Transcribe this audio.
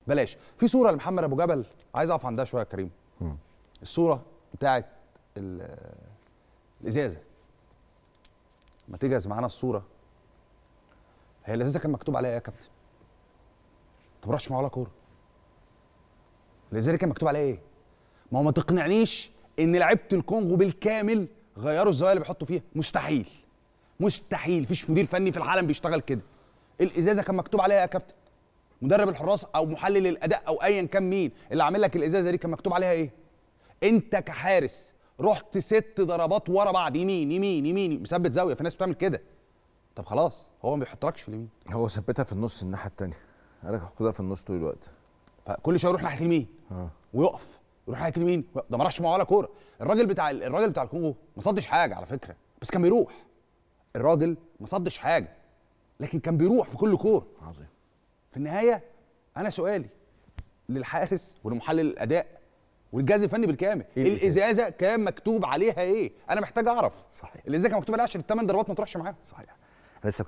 بلاش في صوره لمحمد ابو جبل عايز اقف عندها شويه يا كريم الصوره بتاعت ال- الازازه ما تجهز معانا الصوره هي الازازه كان مكتوب عليها ايه يا كابتن طب رش معاه ولا كوره الازازه دي كان مكتوب عليها ايه ما هو ما تقنعنيش ان لعيبه الكونغو بالكامل غيروا الزوايا اللي بيحطوا فيها مستحيل مستحيل مفيش مدير فني في العالم بيشتغل كده الازازه كان مكتوب عليها يا كابتن مدرب الحراس او محلل الاداء او ايا كان مين اللي عامل لك الازازه دي كان مكتوب عليها ايه انت كحارس رحت ست ضربات ورا بعض يمين يمين يمين مثبت زاويه في ناس بتعمل كده طب خلاص هو ما بيحطلكش في اليمين هو ثبتها في النص الناحيه الثانيه قال لك خدها في النص طول الوقت فكل شويه يروح ناحيه اليمين اه ويقف يروح ناحيه اليمين ده ما راحش معاه ولا كوره الراجل بتاع الراجل بتاع الكونغو ما صدش حاجه على فكره بس كان بيروح الراجل ما صدش حاجه لكن كان بيروح في كل كوره عظيم في النهايه انا سؤالي للحارس ولمحلل الاداء والجهاز الفني بالكامل إيه الإزازة؟ الازازه كان مكتوب عليها ايه انا محتاج اعرف صحيح. الازازه كان مكتوب عليها عشان الثمان ضربات ما تروحش معاها صحيح انا لسه